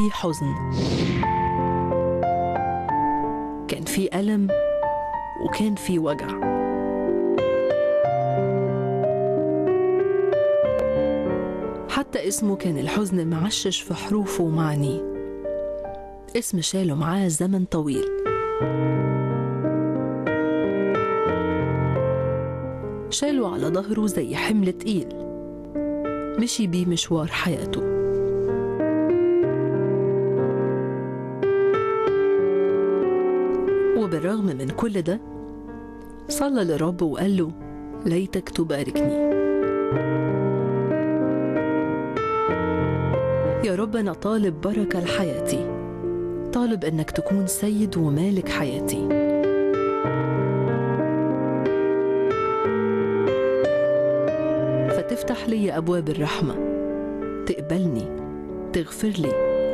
في حزن كان في ألم وكان في وجع حتى اسمه كان الحزن معشش في حروفه ومعانيه اسم شاله معاه زمن طويل شاله على ظهره زي حمل تقيل مشي بيه مشوار حياته وبالرغم من كل ده صلى للرب وقال له ليتك تباركني يا رب أنا طالب بركة لحياتي طالب إنك تكون سيد ومالك حياتي فتفتح لي أبواب الرحمة تقبلني تغفر لي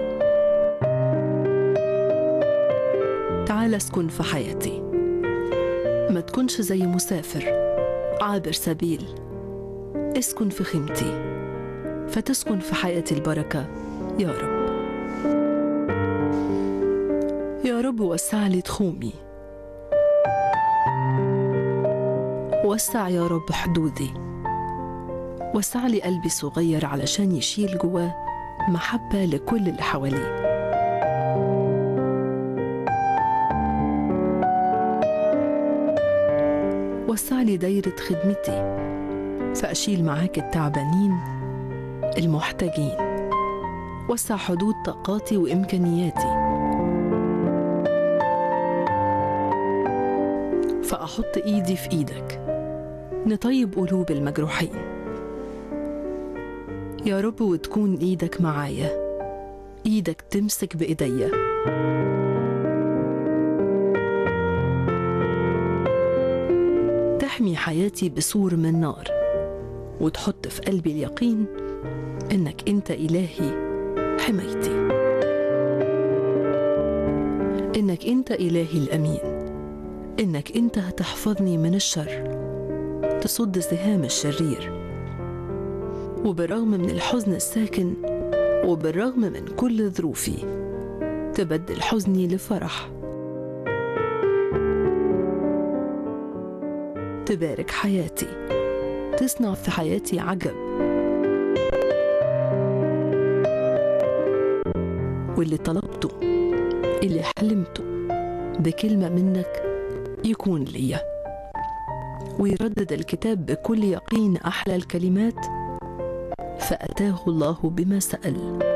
تعال اسكن في حياتي ما تكونش زي مسافر عابر سبيل اسكن في خيمتي فتسكن في حياتي البركة يا رب يا رب وسع لي تخومي وسع يا رب حدودي وسع لي قلبي صغير علشان يشيل جواه محبة لكل اللي حواليه وسع لي دايرة خدمتي فأشيل معاك التعبانين المحتاجين وسع حدود طاقاتي وإمكانياتي فأحط إيدي في إيدك نطيب قلوب المجروحين يا رب وتكون إيدك معايا إيدك تمسك بإيديا تحمي حياتي بسور من نار وتحط في قلبي اليقين إنك أنت إلهي حمايتي إنك أنت إلهي الأمين إنك أنت هتحفظني من الشر تصد سهام الشرير وبالرغم من الحزن الساكن وبالرغم من كل ظروفي تبدل حزني لفرح تبارك حياتي تصنع في حياتي عجب واللي طلبته اللي حلمته بكلمة منك يكون ليا ويردد الكتاب بكل يقين أحلى الكلمات فأتاه الله بما سأل